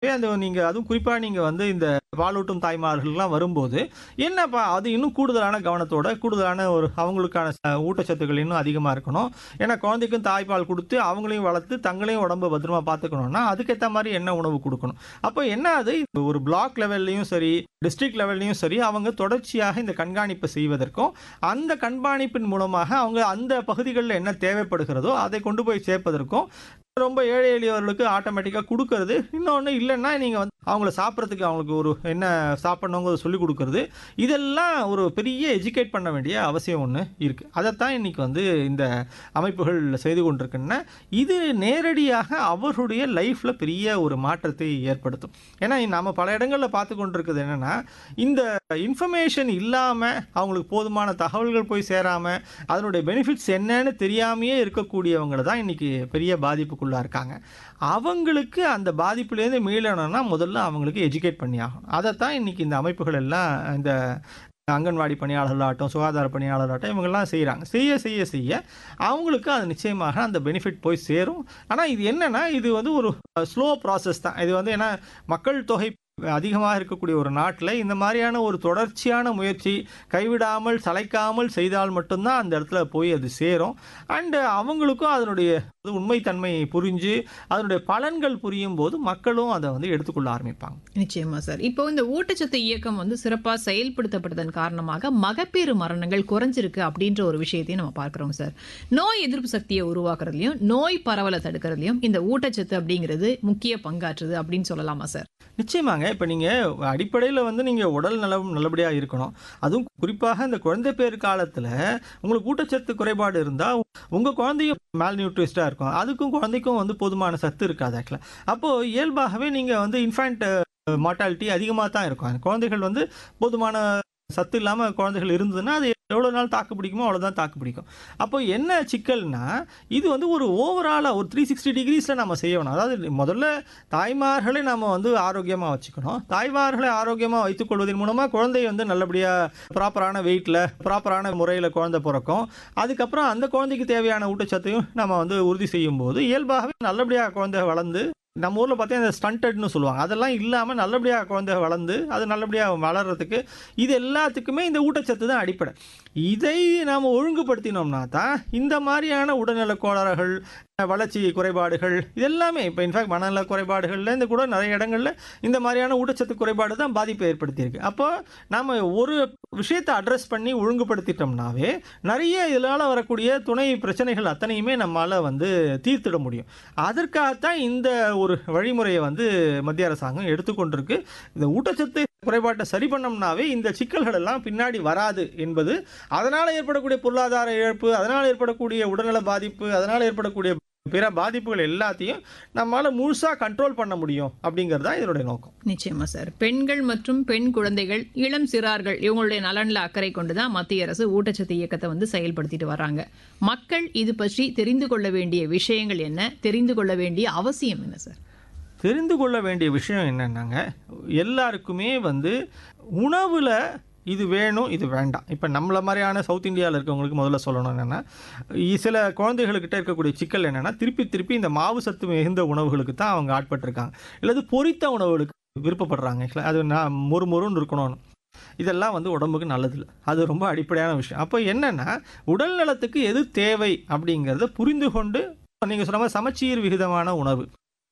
ஆகவே அந்த நீங்க அதுவும் குறிப்பா நீங்க வந்து இந்த பாலூட்டும் தாய்மார்கள்லாம் வரும்போது என்னப்பா அது இன்னும் கூடுதலான கவனத்தோட கூடுதலான ஒரு அவங்களுக்கான ச- ஊட்டச்சத்துக்கள் இன்னும் அதிகமா இருக்கணும் ஏன்னா குழந்தைக்கும் தாய்ப்பால் கொடுத்து அவங்களையும் வளர்த்து தங்களையும் உடம்ப பத்திரமா பார்த்துக்கணும்னா அதுக்கேற்ற மாதிரி என்ன உணவு கொடுக்கணும் அப்போ என்ன அது ஒரு பிளாக் லெவல்லையும் சரி டிஸ்ட்ரிக்ட் லெவல்லையும் சரி அவங்க தொடர்ச்சியாக இந்த கண்காணிப்பு செய்வதற்கும் அந்த கண்காணிப்பின் மூலமாக அவங்க அந்த பகுதிகளில் என்ன தேவைப்படுகிறதோ அதை கொண்டு போய் சேர்ப்பதற்கும் ரொம்ப ஏழை எளியவர்களுக்கு ஆட்டோமேட்டிக்காக கொடுக்கறது இன்னொன்று இல்லைன்னா நீங்கள் வந்து அவங்கள சாப்பிட்றதுக்கு அவங்களுக்கு ஒரு என்ன சாப்பிடணுங்கிறத சொல்லி கொடுக்கறது இதெல்லாம் ஒரு பெரிய எஜுகேட் பண்ண வேண்டிய அவசியம் ஒன்று இருக்குது அதைத்தான் இன்னைக்கு வந்து இந்த அமைப்புகள் செய்து கொண்டிருக்குன்னா இது நேரடியாக அவர்களுடைய லைஃப்பில் பெரிய ஒரு மாற்றத்தை ஏற்படுத்தும் ஏன்னா நம்ம பல இடங்களில் பார்த்து கொண்டிருக்கிறது என்னென்னா இந்த இன்ஃபர்மேஷன் இல்லாமல் அவங்களுக்கு போதுமான தகவல்கள் போய் சேராமல் அதனுடைய பெனிஃபிட்ஸ் என்னன்னு தெரியாமையே இருக்கக்கூடியவங்க தான் இன்னைக்கு பெரிய பாதிப்புக்குள்ளா இருக்காங்க அவங்களுக்கு அந்த பாதிப்புலேருந்து மீளணும்னா முதல்ல அவங்களுக்கு எஜுகேட் பண்ணி ஆகணும் அதைத்தான் இன்னைக்கு இந்த அமைப்புகள் எல்லாம் இந்த அங்கன்வாடி பணியாளர்களாகட்டும் சுகாதார பணியாளராகட்டும் இவங்கெல்லாம் செய்கிறாங்க செய்ய செய்ய செய்ய அவங்களுக்கு அது நிச்சயமாக அந்த பெனிஃபிட் போய் சேரும் ஆனால் இது என்னன்னா இது வந்து ஒரு ஸ்லோ ப்ராசஸ் தான் இது வந்து ஏன்னா மக்கள் தொகை அதிகமாக இருக்கக்கூடிய ஒரு நாட்டில் இந்த மாதிரியான ஒரு தொடர்ச்சியான முயற்சி கைவிடாமல் சளைக்காமல் செய்தால் மட்டும்தான் அந்த இடத்துல போய் அது சேரும் அண்டு அவங்களுக்கும் அதனுடைய உண்மைத்தன்மை புரிஞ்சு அதனுடைய பலன்கள் புரியும் போது மக்களும் அதை வந்து எடுத்துக்கொள்ள ஆரம்பிப்பாங்க நிச்சயமா சார் இப்போ இந்த ஊட்டச்சத்து இயக்கம் வந்து சிறப்பா செயல்படுத்தப்பட்டதன் காரணமாக மகப்பேறு மரணங்கள் குறைஞ்சிருக்கு அப்படின்ற ஒரு விஷயத்தையும் நம்ம பார்க்கிறோம் சார் நோய் எதிர்ப்பு சக்தியை உருவாக்குறதுலயும் நோய் பரவலை தடுக்கிறதுலயும் இந்த ஊட்டச்சத்து அப்படிங்கிறது முக்கிய பங்காற்றுது அப்படின்னு சொல்லலாமா சார் நிச்சயமாங்க இப்போ நீங்கள் அடிப்படையில் வந்து நீங்கள் உடல் நலம் நல்லபடியாக இருக்கணும் அதுவும் குறிப்பாக இந்த குழந்தை பேர் காலத்தில் உங்களுக்கு ஊட்டச்சத்து குறைபாடு இருந்தால் உங்கள் குழந்தையும் மேல் நியூட்ரிஸ்டாக இருக்கும் அதுக்கும் குழந்தைக்கும் வந்து போதுமான சத்து இருக்காது ஆக்சுவலாக அப்போது இயல்பாகவே நீங்கள் வந்து இன்ஃபேண்ட் மார்ட்டாலிட்டி அதிகமாக தான் இருக்கும் அந்த குழந்தைகள் வந்து போதுமான சத்து இல்லாமல் குழந்தைகள் இருந்ததுன்னா அது எவ்வளோ நாள் தாக்கு பிடிக்குமோ அவ்வளோதான் தாக்கு பிடிக்கும் அப்போ என்ன சிக்கல்னா இது வந்து ஒரு ஓவராலாக ஒரு த்ரீ சிக்ஸ்டி டிகிரிஸில் நம்ம செய்யணும் அதாவது முதல்ல தாய்மார்களை நம்ம வந்து ஆரோக்கியமாக வச்சுக்கணும் தாய்மார்களை ஆரோக்கியமாக வைத்துக்கொள்வதன் மூலமாக குழந்தை வந்து நல்லபடியாக ப்ராப்பரான வெயிட்டில் ப்ராப்பரான முறையில் குழந்தை பிறக்கும் அதுக்கப்புறம் அந்த குழந்தைக்கு தேவையான ஊட்டச்சத்தையும் நம்ம வந்து உறுதி செய்யும் போது இயல்பாகவே நல்லபடியாக குழந்தை வளர்ந்து நம்ம ஊரில் பார்த்தீங்கன்னா இந்த ஸ்டண்டட்னு சொல்லுவாங்க அதெல்லாம் இல்லாமல் நல்லபடியாக குழந்தை வளர்ந்து அது நல்லபடியாக வளர்கிறதுக்கு இது எல்லாத்துக்குமே இந்த ஊட்டச்சத்து தான் அடிப்படை இதை நாம் ஒழுங்குபடுத்தினோம்னா தான் இந்த மாதிரியான உடல்நல கோளாறுகள் வளர்ச்சி குறைபாடுகள் இதெல்லாமே இப்போ இன்ஃபேக்ட் மனநல குறைபாடுகள்ல இந்த கூட நிறைய இடங்கள்ல இந்த மாதிரியான ஊட்டச்சத்து குறைபாடு தான் பாதிப்பை ஏற்படுத்தியிருக்கு அப்போ நம்ம ஒரு விஷயத்தை அட்ரஸ் பண்ணி ஒழுங்குபடுத்திட்டோம்னாவே நிறைய இதனால் வரக்கூடிய துணை பிரச்சனைகள் அத்தனையுமே நம்மால் வந்து தீர்த்திட முடியும் அதற்காகத்தான் இந்த ஒரு வழிமுறையை வந்து மத்திய அரசாங்கம் எடுத்துக்கொண்டிருக்கு இந்த ஊட்டச்சத்து குறைபாட்டை சரி பண்ணோம்னாவே இந்த சிக்கல்கள் எல்லாம் பின்னாடி வராது என்பது அதனால் ஏற்படக்கூடிய பொருளாதார இழப்பு அதனால் ஏற்படக்கூடிய உடல்நல பாதிப்பு அதனால் ஏற்படக்கூடிய பிற பாதிப்புகள் எல்லாத்தையும் நம்மளால முழுசா கண்ட்ரோல் பண்ண முடியும் அப்படிங்கிறது தான் இதனுடைய நோக்கம் நிச்சயமா சார் பெண்கள் மற்றும் பெண் குழந்தைகள் இளம் சிறார்கள் இவங்களுடைய நலன்ல அக்கறை கொண்டுதான் மத்திய அரசு ஊட்டச்சத்து இயக்கத்தை வந்து செயல்படுத்திட்டு வராங்க மக்கள் இது பற்றி தெரிந்து கொள்ள வேண்டிய விஷயங்கள் என்ன தெரிந்து கொள்ள வேண்டிய அவசியம் என்ன சார் தெரிந்து கொள்ள வேண்டிய விஷயம் என்னன்னாங்க எல்லாருக்குமே வந்து உணவில் இது வேணும் இது வேண்டாம் இப்போ நம்மள மாதிரியான சவுத் இந்தியாவில் இருக்கவங்களுக்கு முதல்ல சொல்லணும் என்னென்னா சில குழந்தைகளுக்கிட்ட இருக்கக்கூடிய சிக்கல் என்னென்னா திருப்பி திருப்பி இந்த மாவு சத்து மிகுந்த உணவுகளுக்கு தான் அவங்க ஆட்பட்டிருக்காங்க இல்லது பொரித்த உணவுகளுக்கு விருப்பப்படுறாங்க actually. அது நான் மொறு மொறுன்னு இருக்கணும்னு இதெல்லாம் வந்து உடம்புக்கு நல்லதில்லை அது ரொம்ப அடிப்படையான விஷயம் அப்போ என்னென்னா உடல் நலத்துக்கு எது தேவை அப்படிங்கிறத புரிந்து கொண்டு நீங்கள் சொன்ன மாதிரி சமச்சீர் விகிதமான உணவு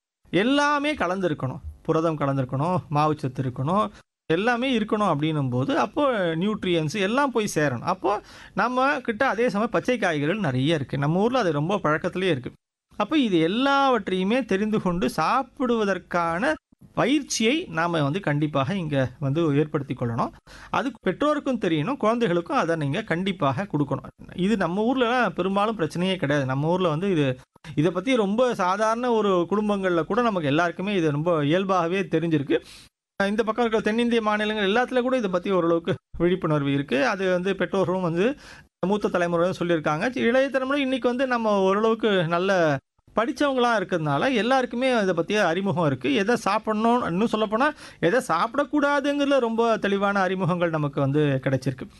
எல்லாமே கலந்துருக்கணும் புரதம் கலந்துருக்கணும் மாவுச்சத்து இருக்கணும் எல்லாமே இருக்கணும் அப்படின்னும் போது அப்போ நியூட்ரியன்ஸ் எல்லாம் போய் சேரணும் அப்போ நம்ம கிட்ட அதே சமயம் பச்சை காய்கறிகள் நிறைய இருக்குது நம்ம ஊரில் அது ரொம்ப பழக்கத்திலே இருக்குது அப்போ இது எல்லாவற்றையுமே தெரிந்து கொண்டு சாப்பிடுவதற்கான பயிற்சியை நாம் வந்து கண்டிப்பாக இங்கே வந்து ஏற்படுத்தி கொள்ளணும் அது பெற்றோருக்கும் தெரியணும் குழந்தைகளுக்கும் அதை நீங்கள் கண்டிப்பாக கொடுக்கணும் இது நம்ம ஊர்லலாம் பெரும்பாலும் பிரச்சனையே கிடையாது நம்ம ஊரில் வந்து இது இதை பற்றி ரொம்ப சாதாரண ஒரு குடும்பங்களில் கூட நமக்கு எல்லாருக்குமே இது ரொம்ப இயல்பாகவே தெரிஞ்சிருக்கு இந்த பக்கம் இருக்கிற தென்னிந்திய மாநிலங்கள் எல்லாத்துல கூட இதை பற்றி ஓரளவுக்கு விழிப்புணர்வு இருக்குது அது வந்து பெற்றோர்களும் வந்து மூத்த தலைமுறையும் சொல்லியிருக்காங்க இளைய தலைமுறை இன்னைக்கு வந்து நம்ம ஓரளவுக்கு நல்ல படித்தவங்களாம் இருக்கிறதுனால எல்லாருக்குமே இதை பற்றிய அறிமுகம் இருக்குது எதை சாப்பிடணும் இன்னும் சொல்லப்போனால் எதை சாப்பிடக்கூடாதுங்கிறதுல ரொம்ப தெளிவான அறிமுகங்கள் நமக்கு வந்து கிடைச்சிருக்கு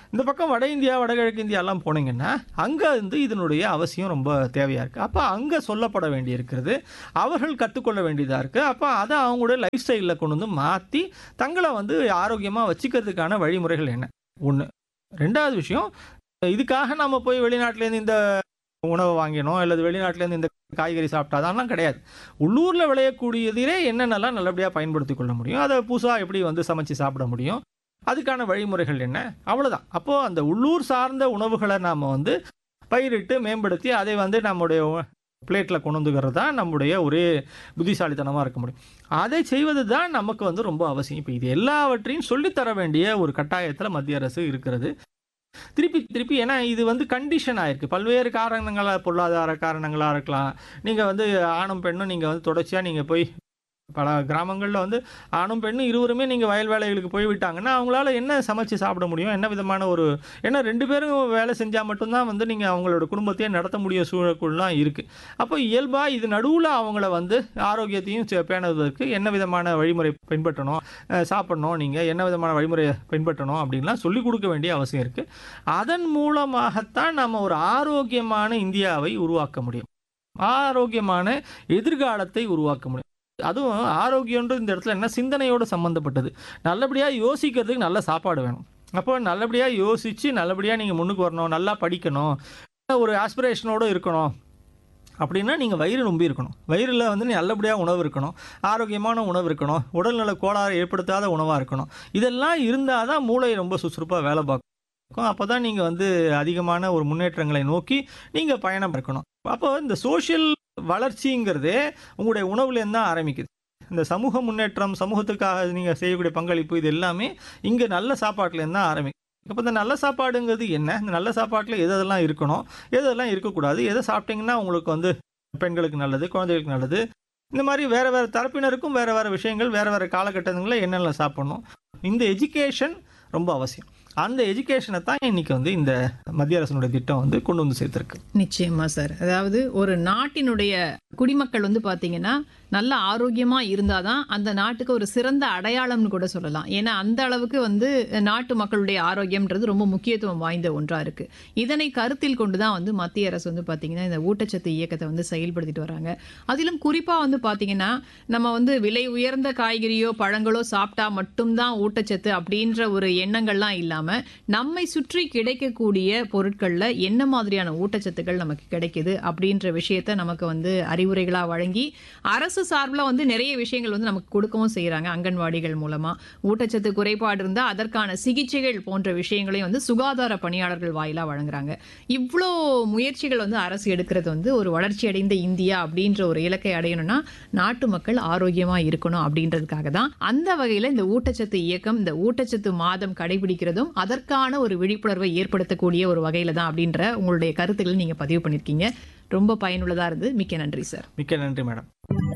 இந்த பக்கம் வட இந்தியா வடகிழக்கு இந்தியாலாம் போனீங்கன்னா அங்கே வந்து இதனுடைய அவசியம் ரொம்ப தேவையாக இருக்குது அப்போ அங்கே சொல்லப்பட வேண்டி இருக்கிறது அவர்கள் கற்றுக்கொள்ள வேண்டியதாக இருக்குது அப்போ அதை அவங்களுடைய லைஃப் ஸ்டைலில் கொண்டு வந்து மாற்றி தங்களை வந்து ஆரோக்கியமாக வச்சுக்கிறதுக்கான வழிமுறைகள் என்ன ஒன்று ரெண்டாவது விஷயம் இதுக்காக நம்ம போய் வெளிநாட்டிலேருந்து இந்த உணவை வாங்கினோம் அல்லது வெளிநாட்டிலேருந்து இந்த காய்கறி சாப்பிட்டா அதெல்லாம் கிடையாது உள்ளூரில் விளையக்கூடியதிலே என்னென்னலாம் நல்லபடியாக பயன்படுத்தி கொள்ள முடியும் அதை புதுசாக எப்படி வந்து சமைச்சு சாப்பிட முடியும் அதுக்கான வழிமுறைகள் என்ன அவ்வளோதான் அப்போது அந்த உள்ளூர் சார்ந்த உணவுகளை நாம் வந்து பயிரிட்டு மேம்படுத்தி அதை வந்து நம்முடைய பிளேட்டில் கொண்டு வந்துக்கிறது தான் நம்முடைய ஒரே புத்திசாலித்தனமாக இருக்க முடியும் அதை செய்வது தான் நமக்கு வந்து ரொம்ப அவசியம் இப்போ இது எல்லாவற்றையும் சொல்லித்தர வேண்டிய ஒரு கட்டாயத்தில் மத்திய அரசு இருக்கிறது திருப்பி திருப்பி ஏன்னா இது வந்து கண்டிஷன் ஆயிருக்கு பல்வேறு காரணங்களாக பொருளாதார காரணங்களாக இருக்கலாம் நீங்கள் வந்து ஆணும் பெண்ணும் நீங்கள் வந்து தொடர்ச்சியாக நீங்கள் போய் பல கிராமங்களில் வந்து ஆணும் பெண்ணும் இருவருமே நீங்கள் வயல் வேலைகளுக்கு போய் விட்டாங்கன்னா அவங்களால என்ன சமைச்சு சாப்பிட முடியும் என்ன விதமான ஒரு ஏன்னா ரெண்டு பேரும் வேலை செஞ்சால் மட்டும்தான் வந்து நீங்கள் அவங்களோட குடும்பத்தையே நடத்த முடிய சூழலுக்குள்ளலாம் இருக்குது அப்போ இயல்பாக இது நடுவில் அவங்கள வந்து ஆரோக்கியத்தையும் சே- பேணுவதற்கு என்ன விதமான வழிமுறை பின்பற்றணும் அஹ் சாப்பிடணும் நீங்கள் என்ன விதமான வழிமுறையை பின்பற்றணும் அப்படின்லாம் சொல்லிக் கொடுக்க வேண்டிய அவசியம் இருக்குது அதன் மூலமாகத்தான் நம்ம ஒரு ஆரோக்கியமான இந்தியாவை உருவாக்க முடியும் ஆரோக்கியமான எதிர்காலத்தை உருவாக்க முடியும் அதுவும் ஆரோக்கியன்றது இந்த இடத்துல என்ன சிந்தனையோடு சம்மந்தப்பட்டது நல்லபடியாக யோசிக்கிறதுக்கு நல்ல சாப்பாடு வேணும் அப்போ நல்லபடியாக யோசித்து நல்லபடியாக நீங்கள் முன்னுக்கு வரணும் நல்லா படிக்கணும் ஒரு ஆஸ்பிரேஷனோடு இருக்கணும் அப்படின்னா நீங்கள் வயிறு நொம்பி இருக்கணும் வயிறில் வந்து நல்லபடியாக உணவு இருக்கணும் ஆரோக்கியமான உணவு இருக்கணும் உடல்நல கோளாறு ஏற்படுத்தாத உணவாக இருக்கணும் இதெல்லாம் இருந்தால் தான் மூளை ரொம்ப சுறுசுறுப்பாக வேலை பார்க்கும் அப்போ தான் நீங்கள் வந்து அதிகமான ஒரு முன்னேற்றங்களை நோக்கி நீங்கள் பயணம் இருக்கணும் அப்போ இந்த சோஷியல் வளர்ச்சிங்கிறதே உங்களுடைய உணவுலேருந்து தான் ஆரம்பிக்குது இந்த சமூக முன்னேற்றம் சமூகத்துக்காக நீங்கள் செய்யக்கூடிய பங்களிப்பு இது எல்லாமே இங்கே நல்ல சாப்பாட்டுலேருந்து தான் ஆரம்பிக்கும் அப்போ இந்த நல்ல சாப்பாடுங்கிறது என்ன இந்த நல்ல சாப்பாட்டில் எது எதெல்லாம் இருக்கணும் எது எதெல்லாம் இருக்கக்கூடாது எதை சாப்பிட்டீங்கன்னா உங்களுக்கு வந்து பெண்களுக்கு நல்லது குழந்தைகளுக்கு நல்லது இந்த மாதிரி வேறு வேறு தரப்பினருக்கும் வேறு வேறு விஷயங்கள் வேறு வேறு காலகட்டங்களில் என்னென்ன சாப்பிடணும் இந்த எஜுகேஷன் ரொம்ப அவசியம் அந்த எஜுகேஷனை தான் இன்னைக்கு வந்து இந்த மத்திய அரசினுடைய திட்டம் வந்து கொண்டு வந்து சேர்த்துருக்கு நிச்சயமா சார் அதாவது ஒரு நாட்டினுடைய குடிமக்கள் வந்து பாத்தீங்கன்னா நல்ல ஆரோக்கியமா இருந்தாதான் அந்த நாட்டுக்கு ஒரு சிறந்த அடையாளம்னு கூட சொல்லலாம் ஏன்னா அந்த அளவுக்கு வந்து நாட்டு மக்களுடைய ஆரோக்கியம்ன்றது ரொம்ப முக்கியத்துவம் வாய்ந்த ஒன்றா இருக்கு இதனை கருத்தில் கொண்டுதான் வந்து மத்திய அரசு வந்து பாத்தீங்கன்னா இந்த ஊட்டச்சத்து இயக்கத்தை வந்து செயல்படுத்திட்டு வராங்க அதிலும் குறிப்பா வந்து பாத்தீங்கன்னா நம்ம வந்து விலை உயர்ந்த காய்கறியோ பழங்களோ சாப்பிட்டா மட்டும்தான் ஊட்டச்சத்து அப்படின்ற ஒரு எண்ணங்கள்லாம் இல்லாம நம்மை சுற்றி கிடைக்கக்கூடிய பொருட்கள்ல என்ன மாதிரியான ஊட்டச்சத்துக்கள் நமக்கு கிடைக்குது அப்படின்ற விஷயத்த நமக்கு வந்து அறிவுரைகளா வழங்கி அரசு சார்பில் வந்து நிறைய விஷயங்கள் வந்து நமக்கு கொடுக்கவும் செய்யறாங்க அங்கன்வாடிகள் மூலமா ஊட்டச்சத்து குறைபாடு இருந்தா அதற்கான சிகிச்சைகள் போன்ற விஷயங்களையும் வந்து சுகாதார பணியாளர்கள் வாயிலா வழங்குறாங்க இவ்வளோ முயற்சிகள் வந்து அரசு எடுக்கிறது வந்து ஒரு வளர்ச்சி அடைந்த இந்தியா அப்படின்ற ஒரு இலக்கை அடையணும்னா நாட்டு மக்கள் ஆரோக்கியமா இருக்கணும் அப்படின்றதுக்காக தான் அந்த வகையில இந்த ஊட்டச்சத்து இயக்கம் இந்த ஊட்டச்சத்து மாதம் கடைபிடிக்கிறதும் அதற்கான ஒரு விழிப்புணர்வை ஏற்படுத்தக்கூடிய ஒரு வகையில தான் அப்படின்ற உங்களுடைய கருத்துக்களை நீங்க பதிவு பண்ணிருக்கீங்க ரொம்ப பயனுள்ளதா இருந்து மிக்க நன்றி சார் மிக்க நன்றி மேடம்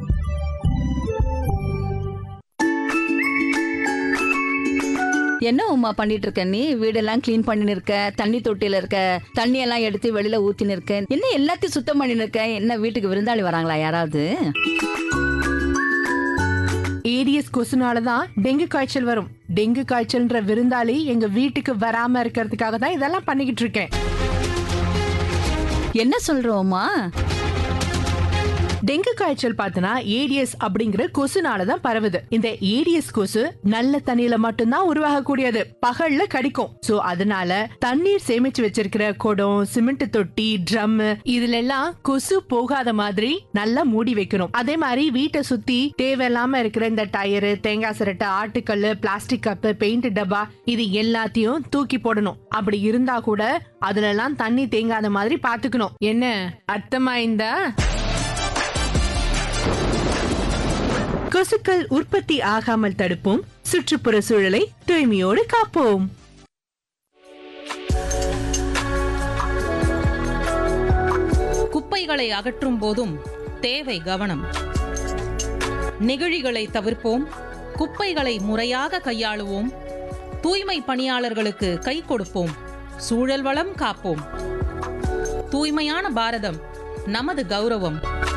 என்ன உமா பண்ணிட்டு இருக்க நீ வீடெல்லாம் க்ளீன் பண்ணின்னு இருக்க தண்ணி தொட்டியில இருக்க தண்ணி எல்லாம் எடுத்து வெளியில ஊத்தின்னு இருக்க என்ன எல்லாத்தையும் சுத்தம் பண்ணின்னு இருக்க என்ன வீட்டுக்கு விருந்தாளி வராங்களா யாராவது ஏடிஎஸ் கொசுனால தான் டெங்கு காய்ச்சல் வரும் டெங்கு காய்ச்சல்ன்ற விருந்தாளி எங்க வீட்டுக்கு வராம இருக்கிறதுக்காக தான் இதெல்லாம் பண்ணிக்கிட்டு இருக்கேன் என்ன சொல்றோமா டெங்கு காய்ச்சல் பார்த்தனா ஏடிஎஸ் அப்படிங்கிற கொசுனால தான் பரவுது இந்த ஏடிஎஸ் கொசு நல்ல தண்ணியில மட்டும்தான் உருவாகக்கூடியது பகல்ல கடிக்கும் சோ அதனால தண்ணீர் சேமிச்சு வச்சிருக்கிற குடம் சிமெண்ட் தொட்டி ட்ரம் இதுல எல்லாம் கொசு போகாத மாதிரி நல்லா மூடி வைக்கணும் அதே மாதிரி வீட்டை சுத்தி தேவையில்லாம இருக்கிற இந்த டயரு தேங்காய் சிரட்டை ஆட்டுக்கல்லு பிளாஸ்டிக் கப்பு பெயிண்ட் டப்பா இது எல்லாத்தையும் தூக்கி போடணும் அப்படி இருந்தா கூட அதுல எல்லாம் தண்ணி தேங்காத மாதிரி பாத்துக்கணும் என்ன அர்த்தமா இந்தா கொசுக்கள் உற்பத்தி ஆகாமல் தடுப்போம் சுற்றுப்புற சூழலை தூய்மையோடு காப்போம் குப்பைகளை அகற்றும் போதும் தேவை கவனம் நெகிழிகளை தவிர்ப்போம் குப்பைகளை முறையாக கையாளுவோம் தூய்மை பணியாளர்களுக்கு கை கொடுப்போம் சூழல் வளம் காப்போம் தூய்மையான பாரதம் நமது கௌரவம்